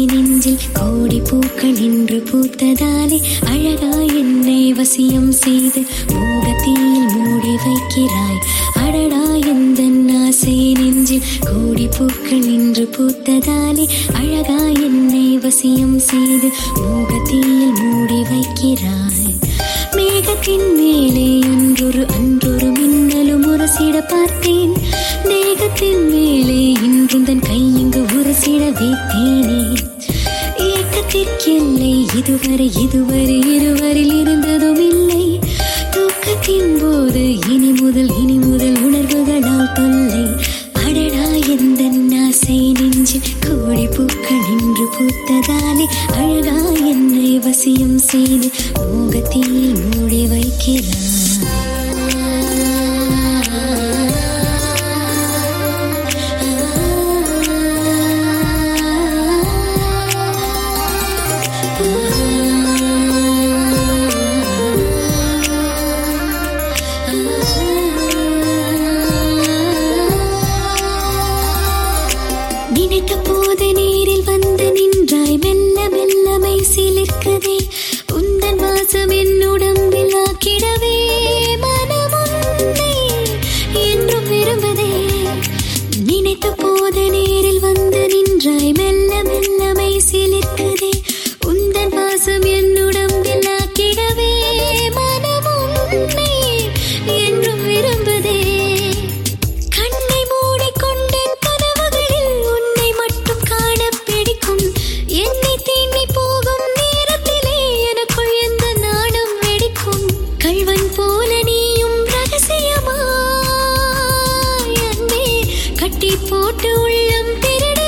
நெஞ்சில் கோடி பூக்கள் இன்று பூத்ததாலே அழகா என்னை வசியம் செய்து மோகத்தீயில் மூடி வைக்கிறாய் அடடா எந்த ஆசை நெஞ்சில் கோடி பூக்கள் இன்று பூத்ததாலே அழகா என்னை வசியம் செய்து மோகத்தீயில் மூடி வைக்கிறாய் மேகத்தின் மேலே அன்றொரு அன்றொரு மின்னலும் உரசிட பார்த்தேன் மேகத்தின் மேலே இன்றும் தன் கை இங்கு உரசிட வைத்தேனே ஏக்கத்திற்கெல்லை இதுவரை இதுவரை இருவரில் இருந்ததும் இல்லை தூக்கத்தின் போது இனி முதல் இனி முதல் உணர்வுகளால் தொல்லை அடடா எந்த ஆசை நெஞ்சு கோடி பூக்கள் இன்று பூத்ததாலே அழகா என்னை வசியம் செய்து மோகத்தில் மூடி நினைத்த போது நீரில் வந்து நின்றாய் மெல்ல மெல்லமை சிலிர்க்குதே உந்தன் வாசம் என் உடம்பில் ஆக்கிடவே மனமுந்தை என்றும் விரும்புதே நினைத்த போது நேரில் வந்து நின்றாய் மெல்ல மெல்லமை சிலிர்க்குதே உந்தன் வாசம் என் உடம்பில் ஆக்கிடவே மனமுந்தை என்றும் விரும்புதே கண்ணை மூடிக்கொண்ட கனவுகளில் உன்னை மட்டும் காண பிடிக்கும் என்னை தீண்டி போகும் நேரத்திலே எனக்குள் எந்த நாணம் வெடிக்கும் கள்வன் போல நீயும் ரகசியமாய் அன்பே கட்டி போட்டு உள்ளம் திருடி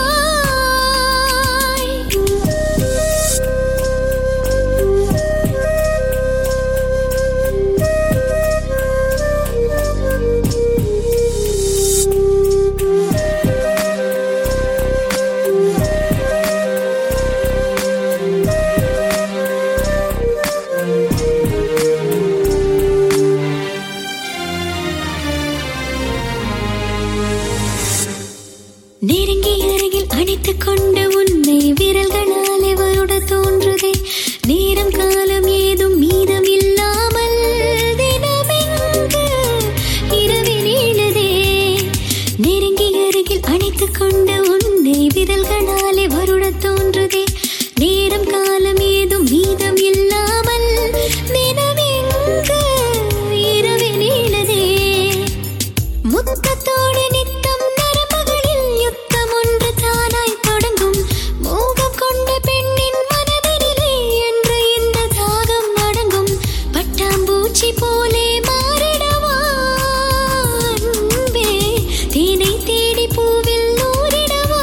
நெருங்கி அருகில் அணைத்துக் கொண்டு உன்னை விரல்களாலே வருட தோன்றுதே நேரம் காலம் ஏதும் மீதம் இல்லாமல் தினமெங்கு இரவில் நீளுதே நெருங்கி அருகில் அணைத்துக் கொண்டு உன்னை விரல்களாலே வருட தோன்றுதே நேரம் காலம் ஏதும் மீதம் இல்லாமல் தினமெங்கு இரவில் நீளுதே முத்தத்தோடு நித்தம் நரம்புகளில் யுத்தம் ஒன்று தானாய் தொடங்கும் மோகம் கொண்ட பெண்ணின் மனதினிலே என்று இந்த தாகம் அடங்கும் பட்டாம்பூச்சி போலே மாறிடவா அன்பே தேனை தேடி பூவில் நூறிடவா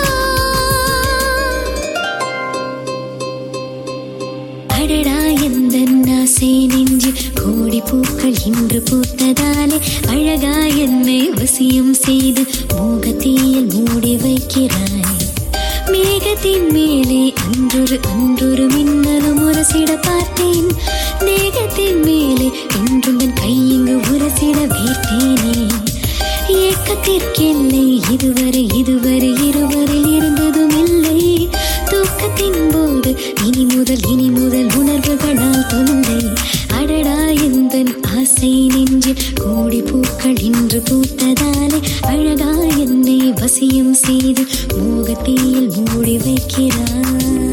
அடடா எந்த ஆசை நெஞ்சு கோடி பூக்கள் இன்று பூத்ததாலே அழகா என்னை வசியம் செய்து மோகத்தீயில் மூடி வைக்கிறாய் மேகத்தின் மேலே அன்றொரு அன்றொரு மின்னலும் உரசிட பார்த்தேன் மேகத்தின் மேலே என்றும் தன் கை இங்கு உரசிட வைத்தேனே ஏக்கத்திற்கெல்லை இதுவரை இதுவரை இருவரில் இருந்ததும் இல்லை தூக்கத்தின் போது இனி முதல் இனி முதல் உணர்வுகளால் தொந்தை அடடா எந்த ஆசை நெஞ்சில் கோடி பூக்கள் இன்று பூத்ததாலே அழகா என்னை வசியம் செய்து மோகத்தீயில் மூடி வைக்கிறாய்